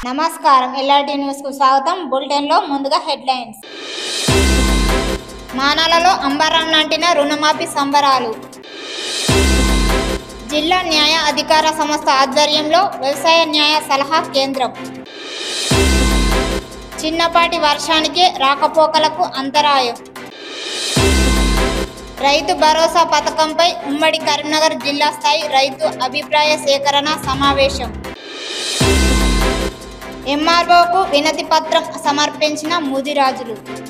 నమస్కారం LRT news కు స్వాగతం బులెటిన్ లో ముందుగా హెడ్లైన్స్ మానాలలో అంబరం నాటిన రుణమాఫీ సంబరాలు జిల్లా న్యాయ అధికార సంస్థ ఆధ్వర్యంలో వ్యవసాయ న్యాయ సలహా కేంద్రం చిన్నపాటి వర్షానికి రాకపోకలకు అంతరాయం రైతు భరోసా పథకంపై ఉమ్మడి కరీంనగర్ జిల్లా స్థాయి రైతు అభిప్రాయ సేకరణ సమావేశం ఎంఆర్ఓకు వినతి పత్రం సమర్పించిన ముదిరాజులు